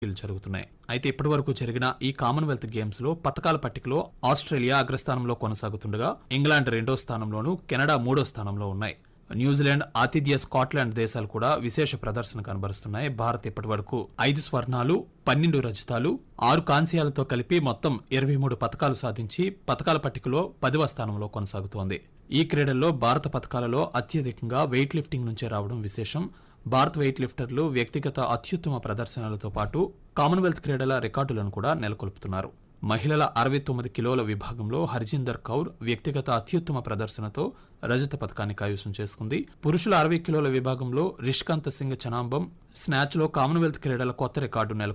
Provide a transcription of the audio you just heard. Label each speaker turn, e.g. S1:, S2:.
S1: పోటీలు జరుగుతున్నాయి అయితే ఇప్పటి వరకు జరిగిన ఈ కామన్వెల్త్ గేమ్స్ లో పథకాల పట్టికలో ఆస్ట్రేలియా అగ్రస్థానంలో కొనసాగుతుండగా ఇంగ్లాండ్ రెండో స్థానంలోనూ కెనడా మూడో స్థానంలో ఉన్నాయి న్యూజిలాండ్ ఆతిథ్య స్కాట్లాండ్ దేశాలు కూడా విశేష ప్రదర్శన కనబరుస్తున్నాయి భారత్ ఇప్పటి వరకు ఐదు స్వర్ణాలు పన్నెండు రజతాలు ఆరు కాంస్యాలతో కలిపి మొత్తం ఇరవై మూడు పథకాలు సాధించి పథకాల పట్టికలో పదవ స్థానంలో కొనసాగుతోంది ఈ క్రీడల్లో భారత పథకాలలో అత్యధికంగా వెయిట్ లిఫ్టింగ్ నుంచే రావడం విశేషం భారత్ వెయిట్ లిఫ్టర్లు వ్యక్తిగత అత్యుత్తమ ప్రదర్శనలతో పాటు కామన్వెల్త్ క్రీడల రికార్డులను కూడా నెలకొల్పుతున్నారు మహిళల అరవై తొమ్మిది కిలోల విభాగంలో హర్జిందర్ కౌర్ వ్యక్తిగత అత్యుత్తమ ప్రదర్శనతో రజత పథకాన్ని కైవసం చేసుకుంది పురుషుల అరవై కిలోల విభాగంలో రిష్కాంత్ సింగ్ చనాంబం స్నాచ్ లో కామన్వెల్త్ క్రీడల కొత్త రికార్డు నెలకొల్పారు